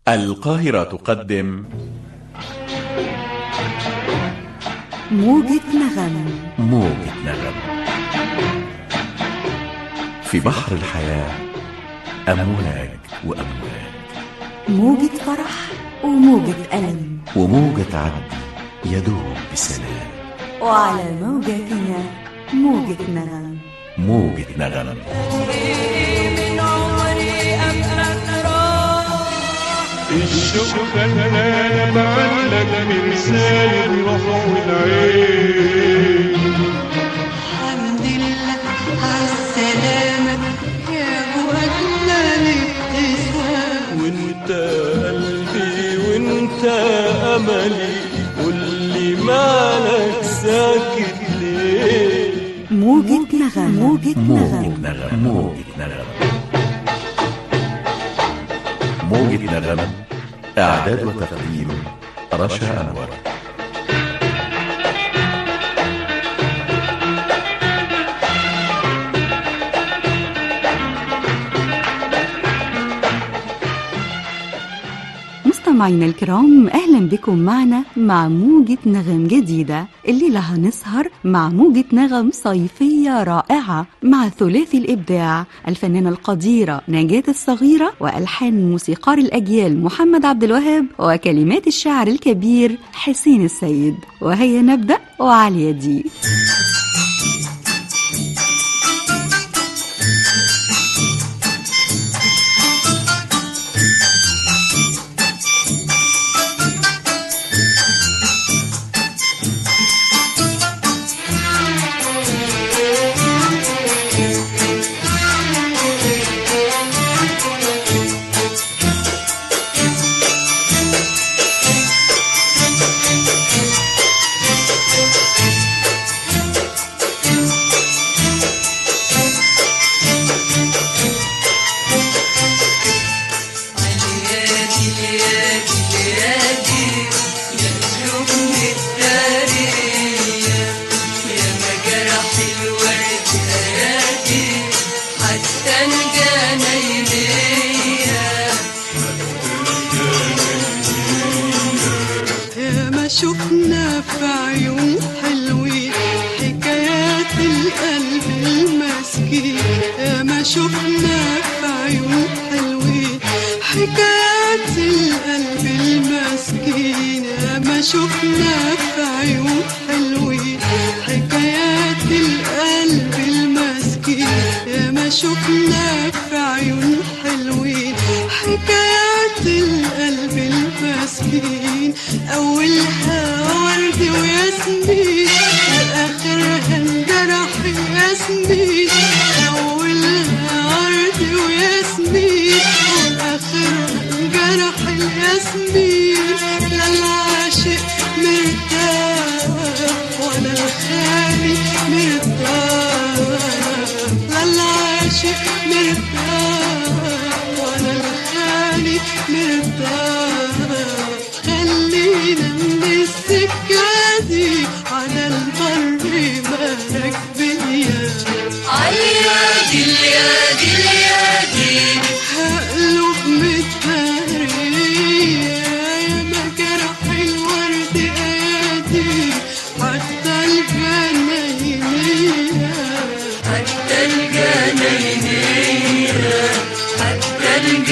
القاهرة تقدم موجة نغم موجة نغم في بحر الحياة أمواج وأمواج موجة فرح وموجة ألم وموجة عدي يدوب بسلام وعلى موجتنا موجة نغم موجة نغم من عمري أبقى الشوق خلانا بعلق مرسال الروح والعين الحمد لله عالسلامة يا أبو أجمل ابتسام وانت قلبي وانت املي واللي مالك ساكت ليه موجة نغم موجة موجة نغم نغم موجة نغم موجة نغم إعداد وتقديم رشا أنور مستمعينا الكرام أهلا بكم معنا مع موجة نغم جديدة الليلة هنسهر مع موجة نغم صيفية رائعة مع ثلاثي الإبداع الفنانة القديرة نجاة الصغيرة وألحان موسيقار الأجيال محمد عبد الوهاب وكلمات الشاعر الكبير حسين السيد وهيا نبدأ وعلى يدي حتى الجانا يليا يا ما شفنا في عيون حلوين حكايات القلب المسكين يا ما شفنا في عيون حلوين حكايات القلب المسكين يا ما شفنا في عيون حلوين حكايات القلب المسكين يا ما شفنا في عيون حلوين حكايات القلب المسكين أولها ورد وياسمين وآخرها انجرح ياسمين أولها ورد وياسمين وآخرها انجرح الياسمين لا العاشق مرتاح ولا الخالي مرتاح لا العاشق مرتاح ولا الخالي مرتاح خلينا من السكة دي على البر مالك بيا عاليادي اليادي اليادي هقلب متهرية يا ما جرح الورد ايادي حتى الجناينية حتى الجناينية حتى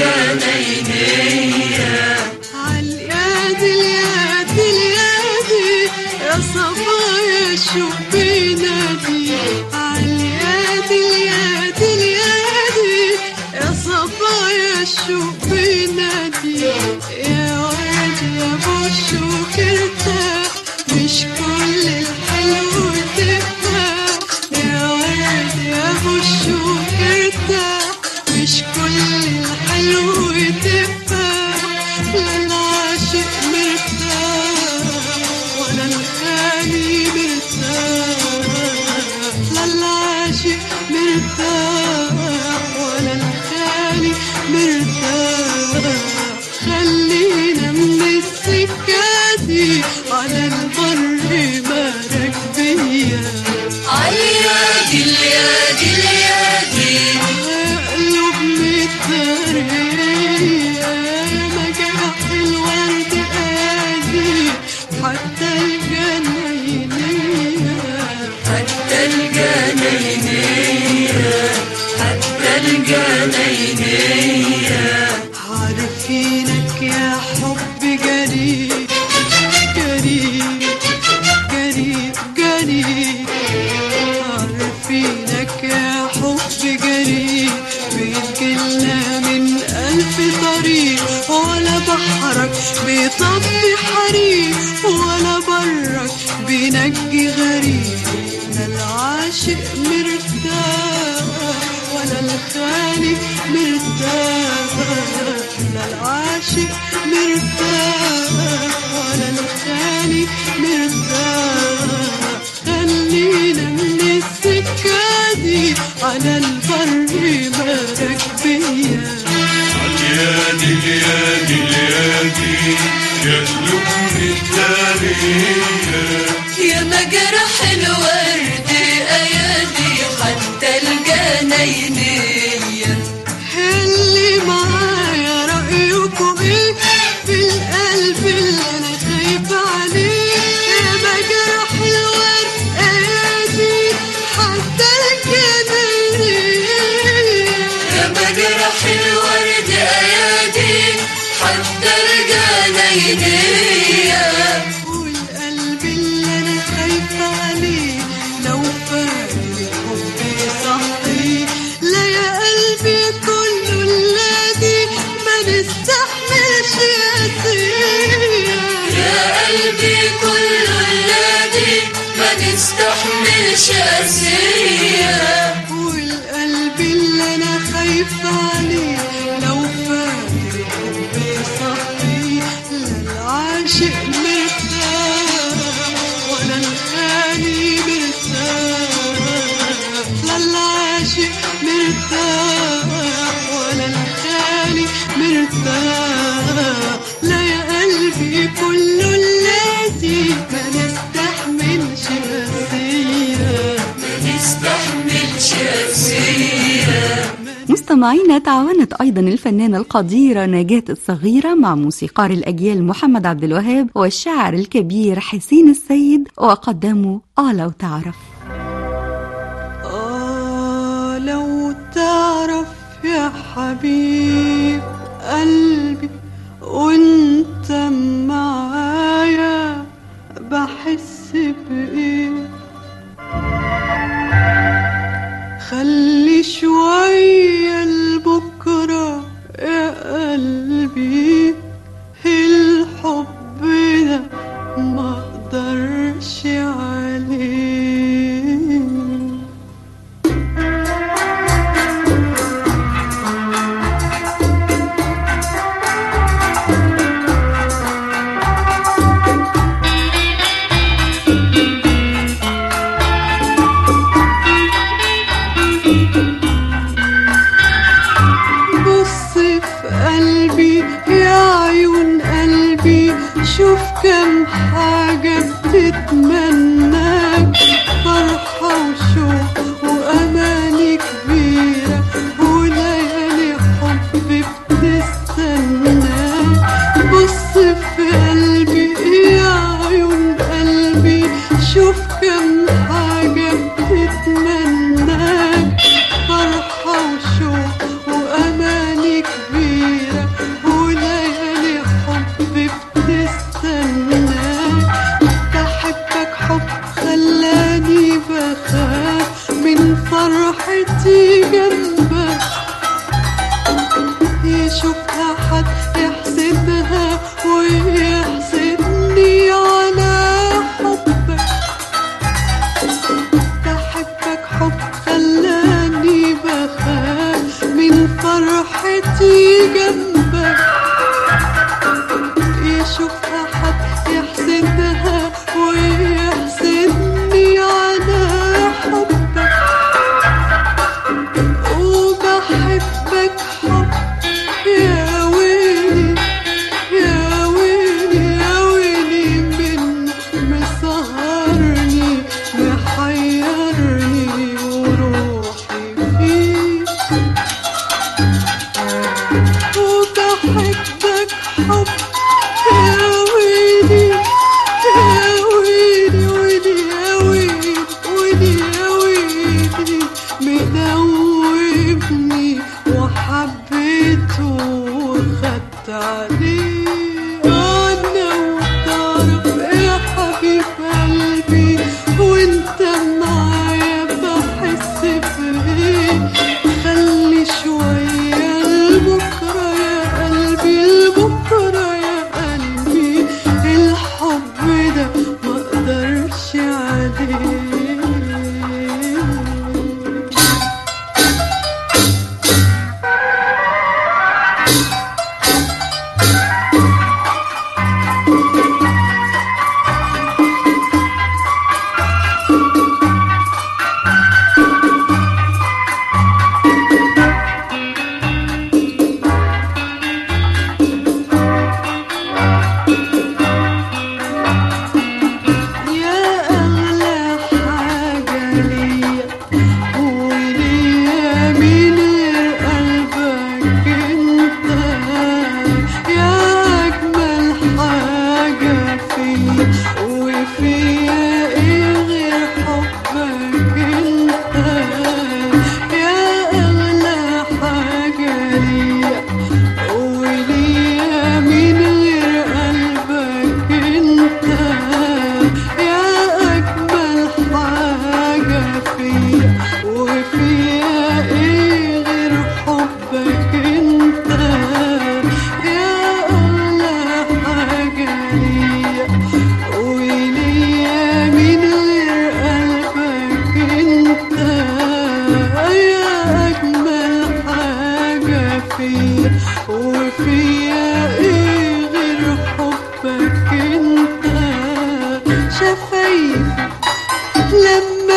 الجناينية عالياد الياد اليادي يا صبايا شوف بينادي عالياد الياد اليادي يا صبايا شوف بينادي يا ورد يا بشوك ارتاح مش كل الحلو تفاح يا ورد يا بشوك ارتاح مش كل الحلو تفاح لا العاشق مرتاح ولا الخالي مرتاح لا العاشق مرتاح ولا الخالي مرتاح خلينا من السكة دي بيطفي حريق ولا برك بينجي غريب لا العاشق مرتاح ولا الخالق مرتاح لا العاشق مرتاح ولا الخالق مرتاح خلينا من السكة دي على البر بارك بيا يادي اليادي اليادي يا قلوب التاريخ يا مجرح الورد ايادي حتى الجناينية اللي معايا رأيكم ايه في القلب اللي انا خايفة عليه يا مجرح الورد ايادي حتى الجناينية يا مجرح الورد ايادي حتى الجناينية والقلب اللي انا خايفة عليه لو فات حبي صحي لا يا قلبي كله الذي ما نستحملش يا يا قلبي كل الذي ما نستحملش أسية والقلب اللي انا خايفة عليه لو فات حبي صحي لا العاشق مرتاح ولا الخالي مرتاح لا العاشق مرتاح ولا الخالي مرتاح لا يا قلبي كله الذي ما نستحملش أسية نستحملش أسية مستمعينا تعاونت أيضا الفنانة القديرة نجاة الصغيرة مع موسيقار الأجيال محمد عبد الوهاب والشاعر الكبير حسين السيد وقدموا آه لو تعرف آه لو تعرف يا حبيب قلبي وانت معايا بحس بإيه خلي شوية لبكرة يا قلبي الحب ده ما اقدرش عليه بص في قلبي يا عيون قلبي شوف كم حاجة بتتمناك فرحة وشوق وأماني كبيرة وليالي حب بتستناك بص في قلبي يا عيون قلبي شوف كم حاجة بتتمناك فرحة وشوق وأماني كبيرة وليالي حب بتستناك بحبك حب خلاني بخاف من فرحتي جنبك يشوفها حد يحسدها ويحسدني على حبك بحبك حب خلاني بخاف من فرحتي جنبك يشوفها حد يحسدها ويحسدني على حبك وبحبك حب يا ويلي يا ويلي يا ويلي من مسهرني محيرني وروحي فيك وبحبك حب يا ويلي يا ويلي ويلي يا ويلي ويلي يا ويلي مدوبني وحبيته وخدت عليه انا وتعرف يا حبيب قلبي وانت معايا بحس بايه خلي شوية لبكرة يا قلبي لبكرة يا قلبي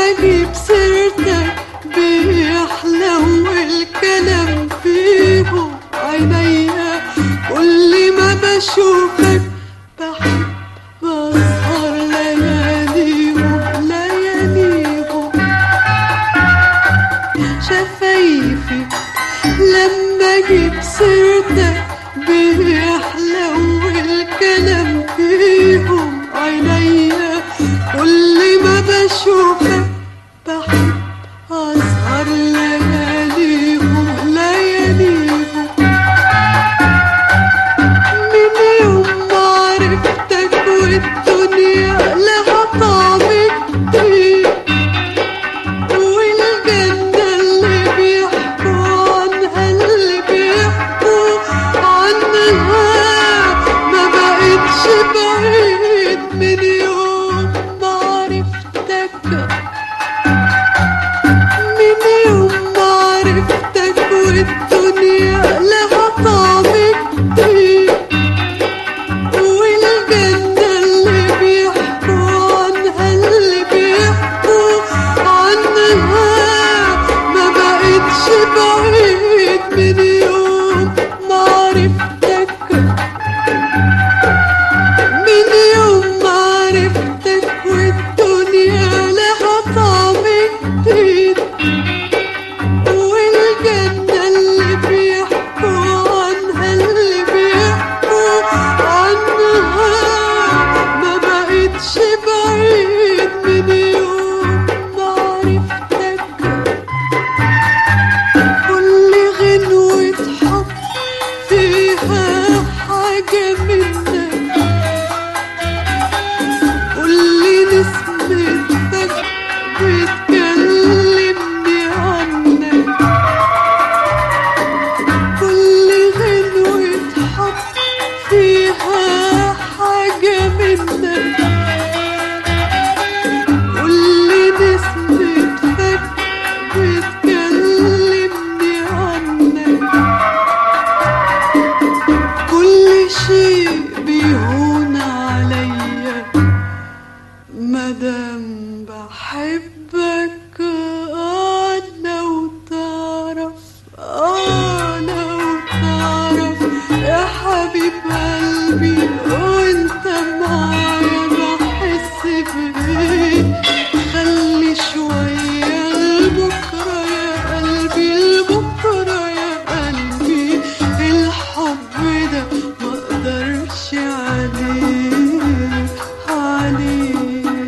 اجيب سيرتك بيحلو الكلام فيهم عينيا كل ما بشوفك بحب بسهر لياليهم لياليهم شفايفي لما اجيب سيرتك بيحلو الكلام فيهم عينيا كل ما بشوفك بحب اسهر لياليهم لياليهم من يوم ما عرفتك والدنيا لها طعم جديد والجنة اللي بيحكوا عنها اللي بيحكوا عنها ما بقتش بعيد من يوم ما عرفتك من يوم ما عرفتك والدنيا لها طعم جديد والجنة اللي بيحكوا عنها اللي بيحكوا عنها ما بقتش بعيد من يوم ما عرفتك من يوم ما عرفتك والدنيا لها طعم جديد والجنة اللي بيحكوا عنها اللي بيحكوا عنها ما بقتش بعيد من يوم ما عرفتك كل غنوة حب فيها حاجة منك كل نسمة فجر بتكلمني عنك كل غنوة حب فيها حاجة منك كل نسمة فجر بتكلمني عنك كل شيء بيهون عليا مادام بحبك انا وتعرف انا وتعرف يا حبيب قلبي وانت معايا بحس بايه خلي شوية لبكرة يا قلبي لبكرة يا قلبي الحب ده مقدرش عليه عليه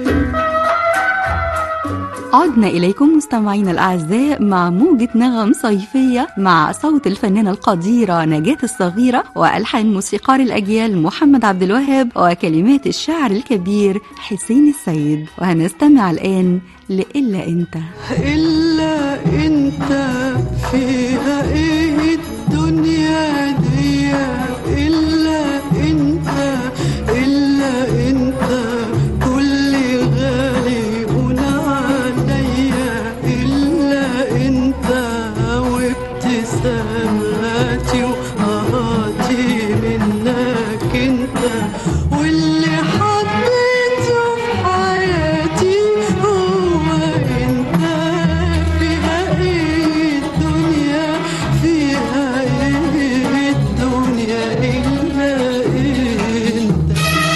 عدنا إليكم مستمعينا الأعزاء مع موجة نغم صيفية مع صوت الفنانة القديرة نجاة الصغيرة وألحان موسيقار الأجيال محمد عبد الوهاب وكلمات الشاعر الكبير حسين السيد وهنستمع الآن لإلا أنت إلا أنت فيها إيه الدنيا دي إلا أنت إلا أنت كل غالي هنا عليا إلا أنت وابتساماتي وقهاتي منك أنت واللي حبيته في حياتي هو أنت فيها إيه الدنيا فيها إيه الدنيا إلا أنت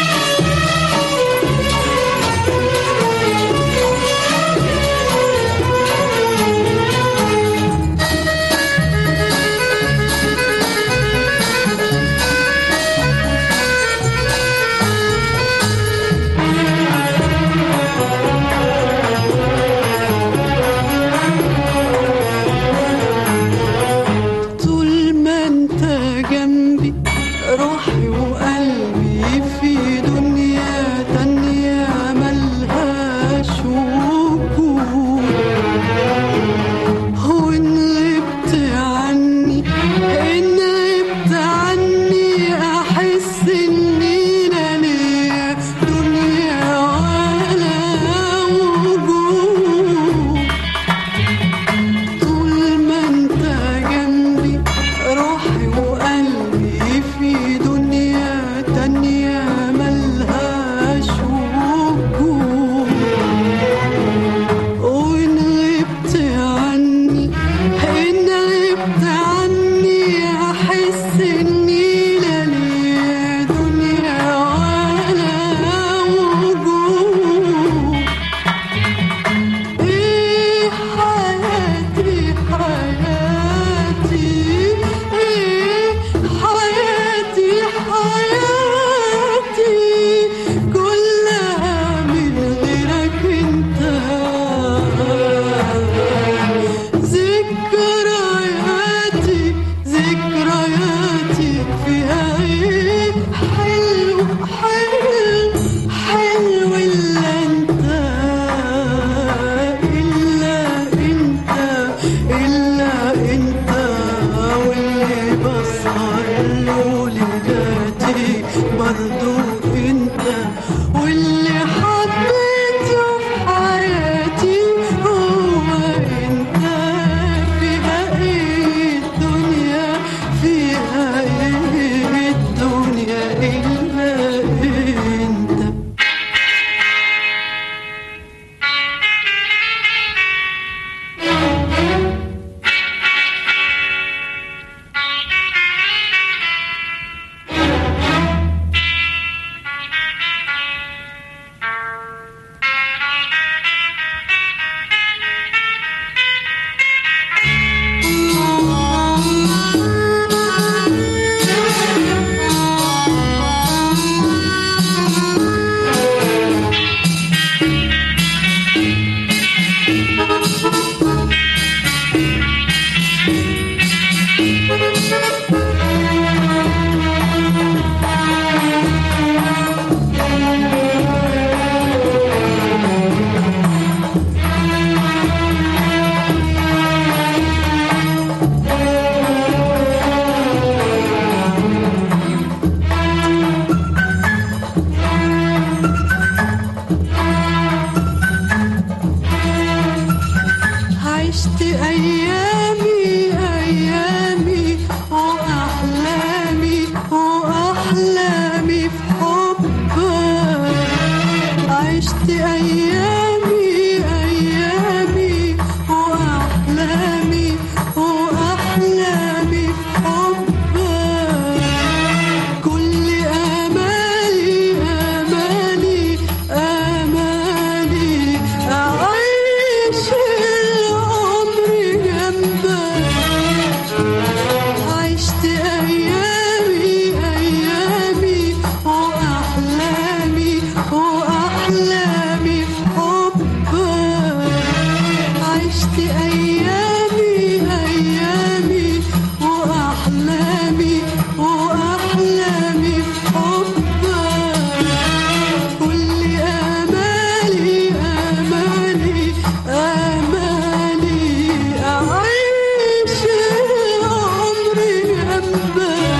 طول ما انت جنبي روحي وقلبي في دنيا تانية ملهاش وجود هو ان غبت عني ان غبت عني احس اني لا ليا دنيا ولا وجود طول ما انت جنبي روحي وقلبي في دنيا برضو انت واللي حبيته في حياتي هو انت فيها ايه الدنيا فيها ايه الدنيا الا انت عشت أيامي أيامي وأحلامي وأحلامي في حبك عشت أيامي أيامي وأحلامي وأحلامي في حبك كل آمالي آمالي آمالي أعيش العمر جنبك عشت أيامي أيامي وأحلامي وأحلامي في حبك عشت أيامي أيامي وأحلامي وأحلامي في حبك كل آمالي آمالي آمالي أعيش العمر جنبك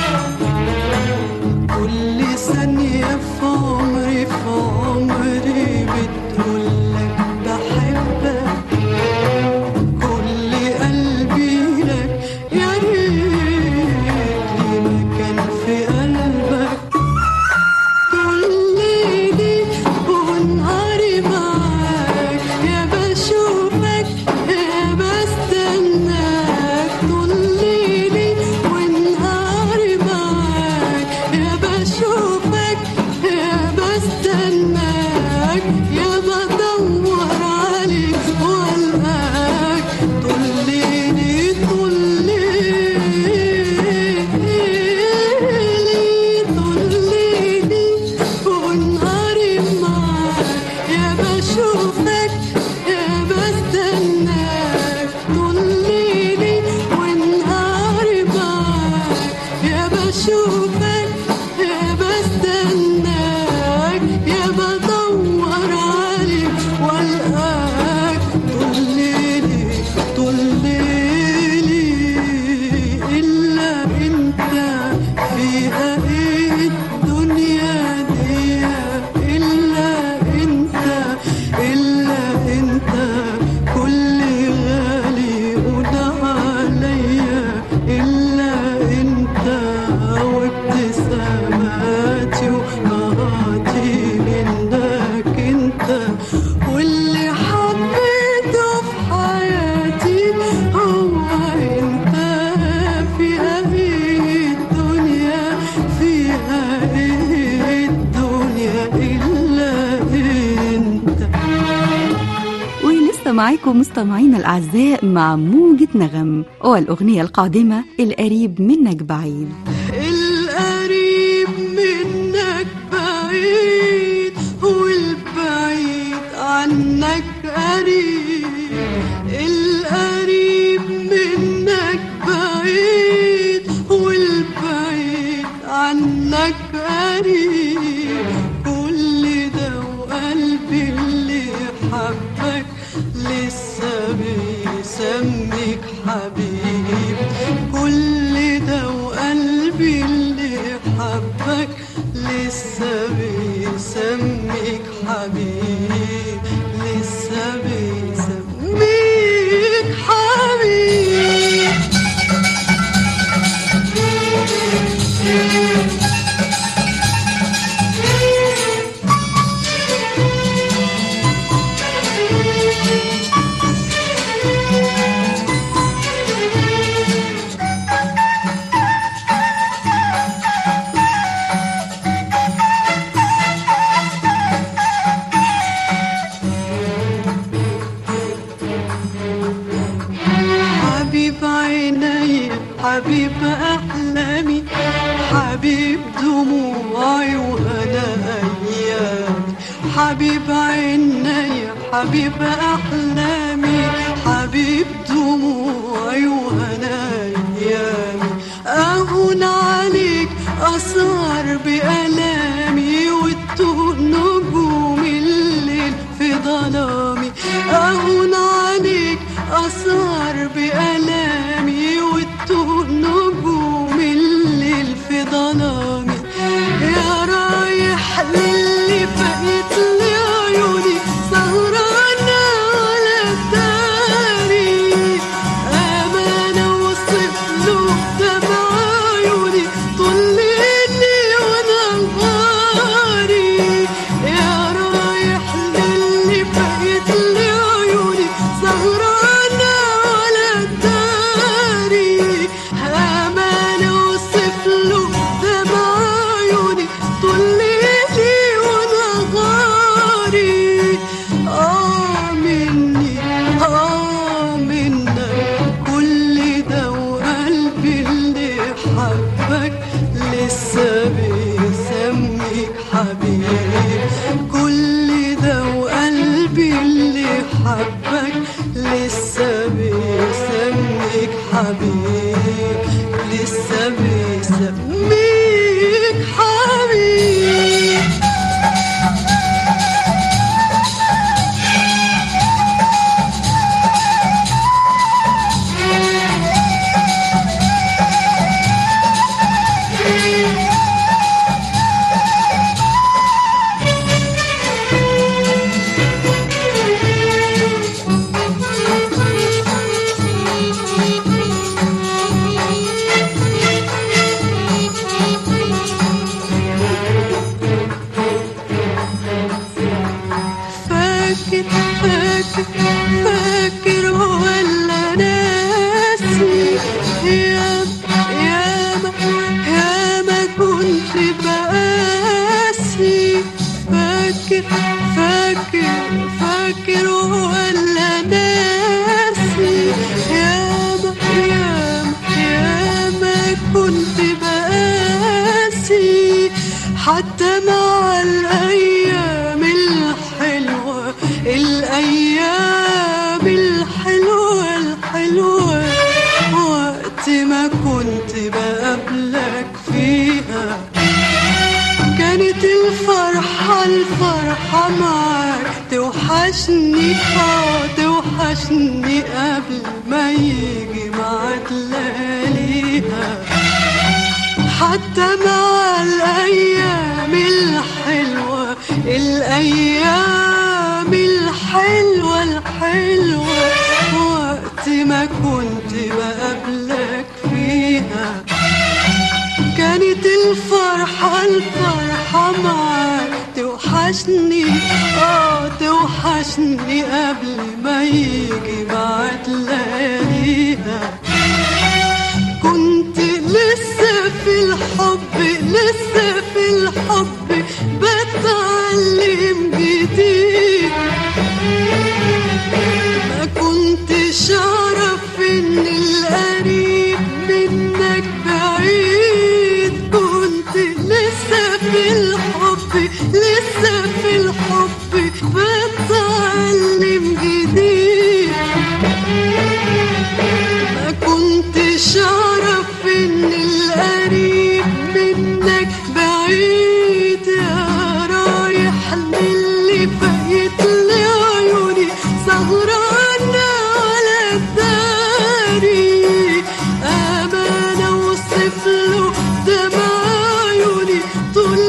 كل ثانية في عمري في عمري بتقولك بحبك كل قلبي لك يا ريت لي مكان في قلبك كل ليلي ونهاري معاك يا بشوفك يا بستناك طول ليلي ونهاري معاك يا بشوفك يا بستناك يا بدور عليك والقاك طول ليلي طول ليلي طول ليلي ونهاري معاك يا بشوفك يا بستناك طول ليلي ونهاري معاك يا بشوفك يا بستناك يا بدور عليك والقاك طول ليلي طول ليلي إلا أنت فيها إيه الدنيا دي إلا أنت إلا أنت كل غالي وده عليا إلا أنت وابتساماتي وقهاتي منك أنت واللي حبيته في حياتي هو أنت فيها إيه الدنيا فيها إيه الدنيا إلا أنت ولسه معاكم مستمعينا الأعزاء مع موجة نغم والأغنية القادمة القريب منك بعيد القريب منك بعيد والبعيد عنك قريب القريب منك بعيد والبعيد عنك قريب كل ده وقلبي اللي حبك لسه بيسميك حبيب كل ده وقلبي اللي حبك لسه بيسميك حبيب لسه بيسميك حبيب حبيب عيني حبيب أحلامي حبيب دموعي وأنا أيامي حبيب عيني حبيب أحلامي حبيب دموعي وأنا أيامي أهون عليك أسهر بألامي وتوه نجوم الليل في ظلامي أهون عليك أسهر بألامي وتوه نجوم الليل في ظلامي يا رايح للي فقت لي عيوني سهرانة على الداري أمانة وصف له دمع عيوني طول ليلي ونهاري يا رايح للي فقت لي عيوني سهرانة على الداري أمانة وصف له دمع عيوني طول ليلي ونهاري آه مني آه منك كل ده وقلبي اللي حبك لسه بيسميك حبيب كل ده وقلبي اللي حبك لسه بيسميك حبيب لسه بيسميك حبيب فاكر فاكر فاكر ولا ناسي يا يا ما يا ما كنت بقاسي فاكر فاكر فاكر ولا ناسي يا ما يا ما يا ما كنت بقاسي حتى مع الأيام الحلوة الأيام الحلوة الحلوة وقت ما كنت بقابلك فيها كانت الفرحة الفرحة معاك توحشني اه توحشني قبل ما يجي ميعاد لياليها حتى مع الأيام الحلوة الأيام الحلوة الحلوة وقت ما كنت بقابلك فيها كانت الفرحة الفرحة معاك توحشني اه توحشني قبل ما يجي بعد لياليها كنت لسه في الحب لسه في الحب بتعلم جديد ما كنتش اعرف ان القريب منك بعيد كنت لسه في الحب لسه في الحب بتعلم جديد ما كنتش اعرف ان القريب منك بعيد يا رايح للي فايت لي عيوني سهرانة على الداري أمانة وصف له دمع عيوني طول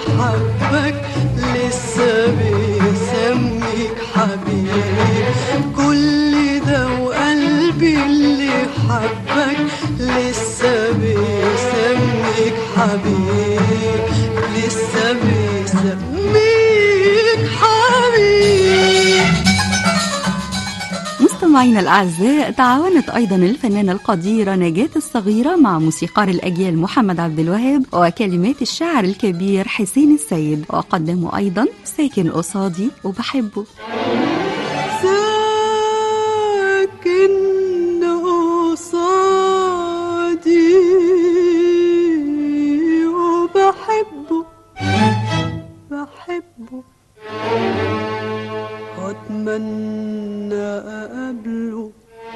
حبك لسه بيسميك حبيب كل ده وقلبي اللي حبك لسه بيسميك حبيب لسه بيسميك حبيب مستمعينا الأعزاء تعاونت أيضا الفنانة القديرة نجاة الصغيرة مع موسيقار الأجيال محمد عبد الوهاب وكلمات الشاعر الكبير حسين السيد وقدموا أيضا ساكن قصادي وبحبه ساكن قصادي وبحبه بحبه واتمنى اقابله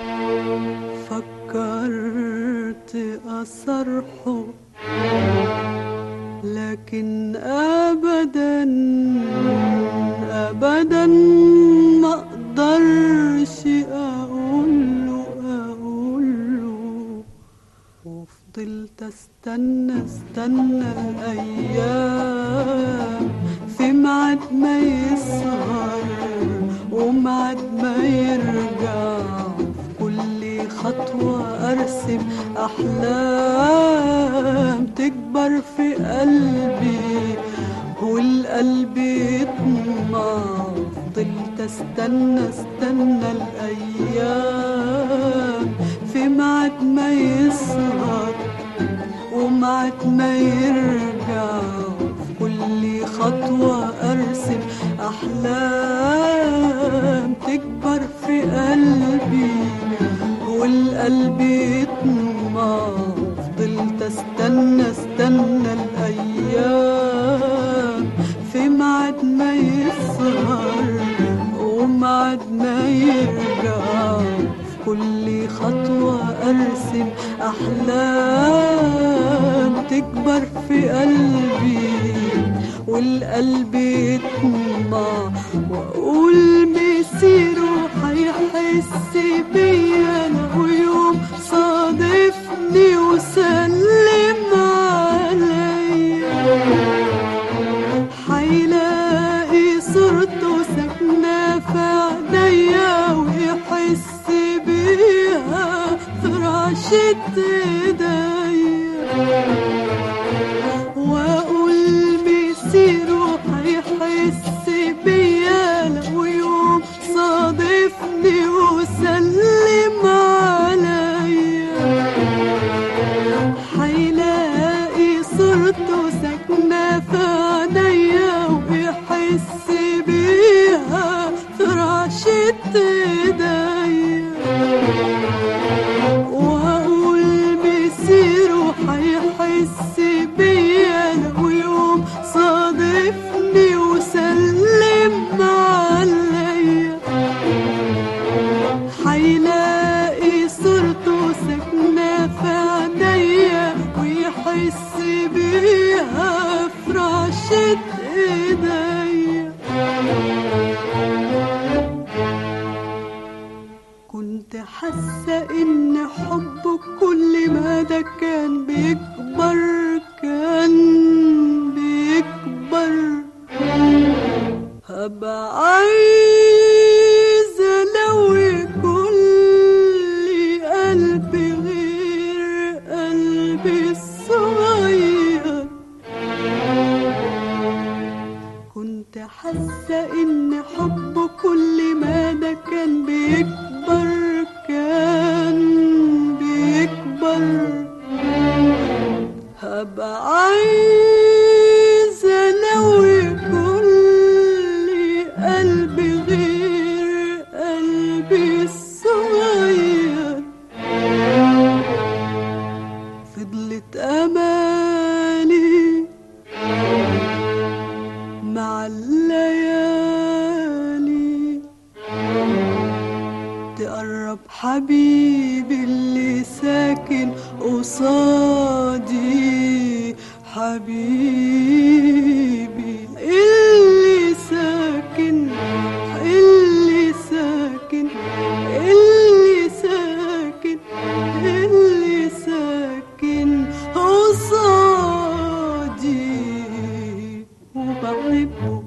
فكرت اصرحه لكن ابدا ابدا ما اقدرش اقوله اقوله وفضلت استنى استنى الايام في ميعاد ما يسهر وميعاد ما يرجع في كل خطوة أرسم أحلام تكبر في قلبي والقلب يطمع فضلت استنى استنى الأيام في ميعاد ما يسهر ومعك ما يرجع في كل خطوة أرسم أحلام تكبر في قلبي والقلب يطمع فضلت استنى استنى الأيام في ميعاد ما يسهر وميعاد ما يرجع في كل خطوة أرسم أحلام تكبر في قلبي والقلب يطمع وأقول مسيره هيحس بيا لو يوم صادفني وسلم عليا هيلاقي صورته ساكنة في عينيا ويحس بيها في رعشة ايديا واقول مسيره هيحس بيا لو يوم صادفني وسلم عليا هيلاقي صورته ساكنة في عينيا ويحس بيها في رعشة ايديا واقول مسيره هيحس بيا لو يوم صادفني وسلم عليا هيلاقي صورته ساكنة في عينيا ويحس بيها في رعشة ايديا كنت حاسة إن حبك كل ما ده كان بيكبر كان بيكبر هبقى عايزة لو يكون لي قلبي غير قلبي الصغير كنت حاسة إن حبه كل ما ده كان بيكبر كان بيكبر هبقى عايزة لو يكون لي قلبي غير قلبي الصغير فضلت أمالي مع الليالي تقرب حبيبي اللي ساكن قصادي حبيبي اللي ساكن اللي ساكن اللي ساكن اللي ساكن قصادي وبحبه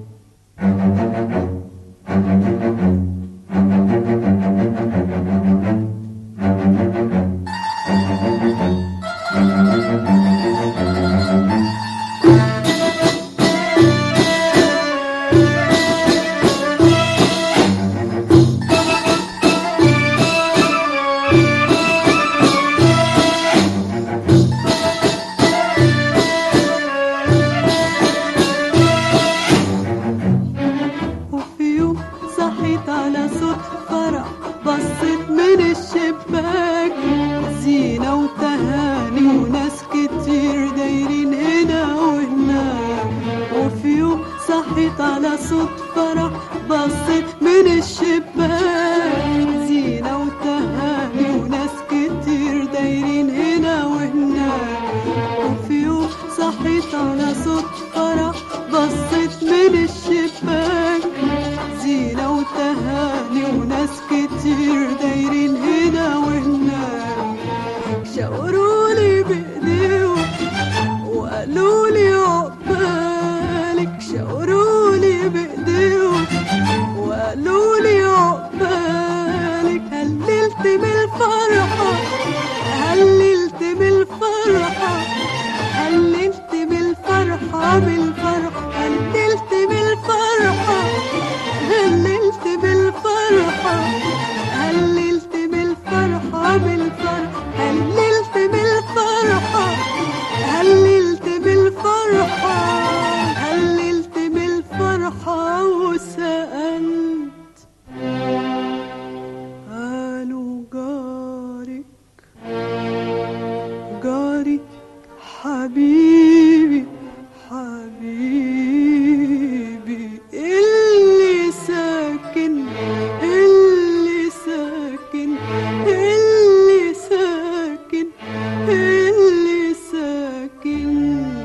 وفي يوم صحيت على صوت فرح بصيت من الشباك زينة وتهاني وناس كتير دايرين هنا وهناك وفي يوم صحيت على صوت فرح بصيت من الشباك زينة وتهاني وناس كتير دايرين هنا وهناك وفي يوم صحيت على صوت فرح بصيت من الشباك زينة وتهاني وناس كتير دايرين هنا وهناك شاورولي بإيديهم وقالولي عقبالك شاورولي بإيديهم وقالولي عقبالك هللت بالفرحة هللت بالفرحة هللت بالفرحة بالفرحة هللت بالفرحة هللت بالفرحة هللت بالفرحة بالفرحة هللت بالفرحة هللت بالفرحة هللت بالفرحة وسألت قالوا جارك جاري حبيبي حبيبي اللي ساكن اللي ساكن اللي ساكن اللي ساكن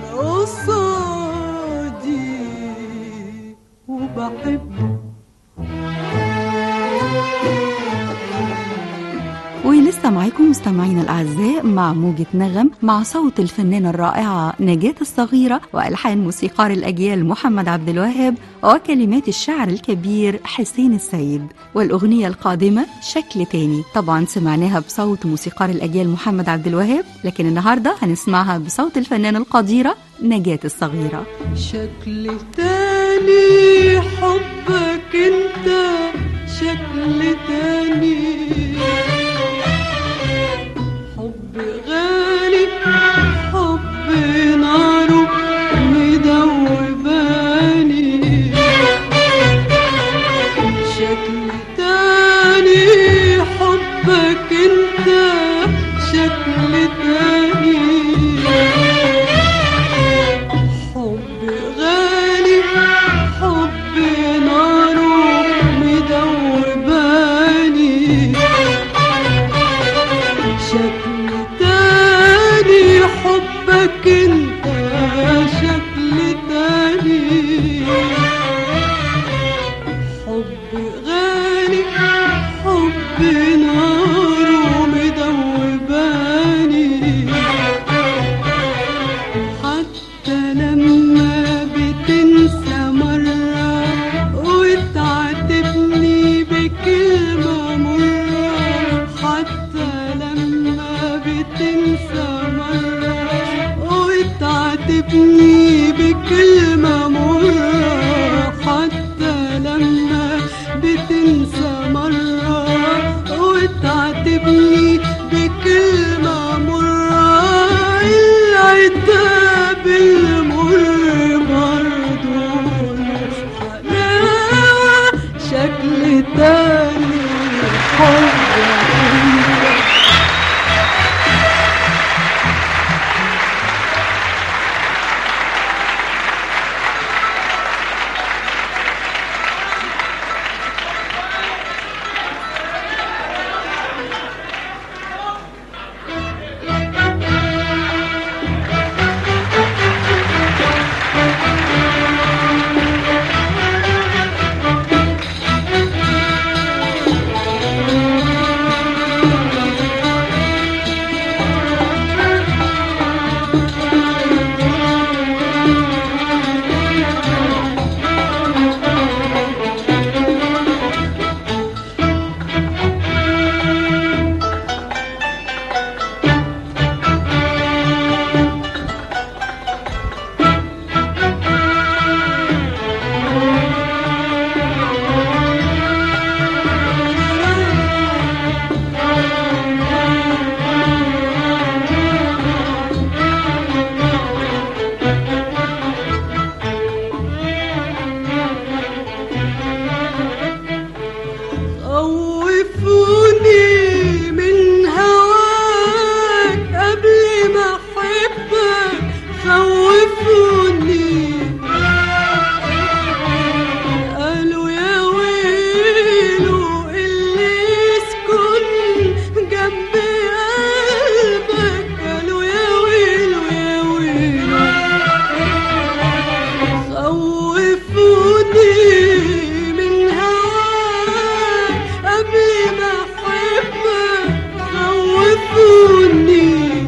قصادي وبحبه ولسه معاكم مستمعينا الأعزاء مع موجة نغم مع صوت الفنانة الرائعة نجاة الصغيرة وألحان موسيقار الأجيال محمد عبد الوهاب وكلمات الشاعر الكبير حسين السيد والأغنية القادمة شكل تاني طبعا سمعناها بصوت موسيقار الأجيال محمد عبد الوهاب لكن النهاردة هنسمعها بصوت الفنانة القديرة نجاة الصغيرة شكل تاني حبك انت شكل تاني حب غالي حب ناره مدوباني شكل تاني حبك انت شكل تاني حب غالي حب ناره مدوباني خوفوني من هواك قبل ما احبك خوفوني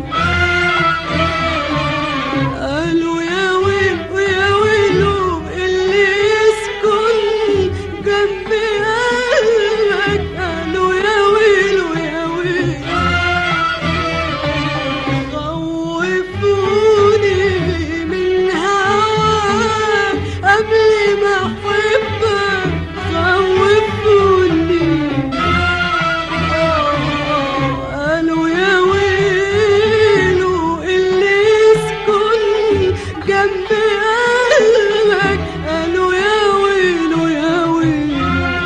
قالوا يا ويل ويا ويلو اللي يسكن جنب قلبك قالوا يا ويل ويا ويل خوفوني من هواك قبل ما احبك خوفوني قالوا يا ويلو اللي يسكن جنب قلبك قالوا يا ويلو يا ويلو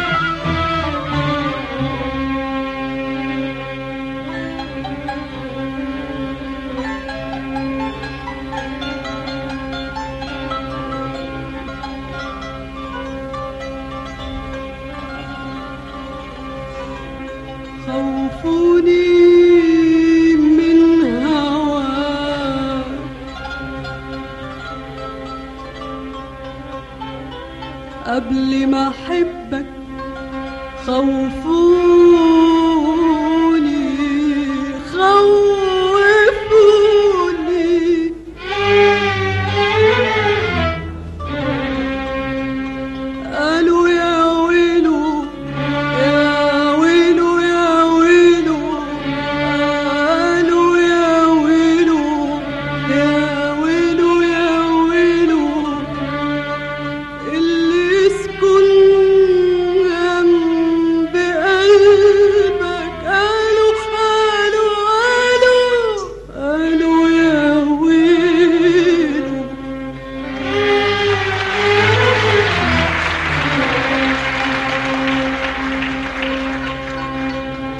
خوفوني من هواك قبل ما احبك خوفوني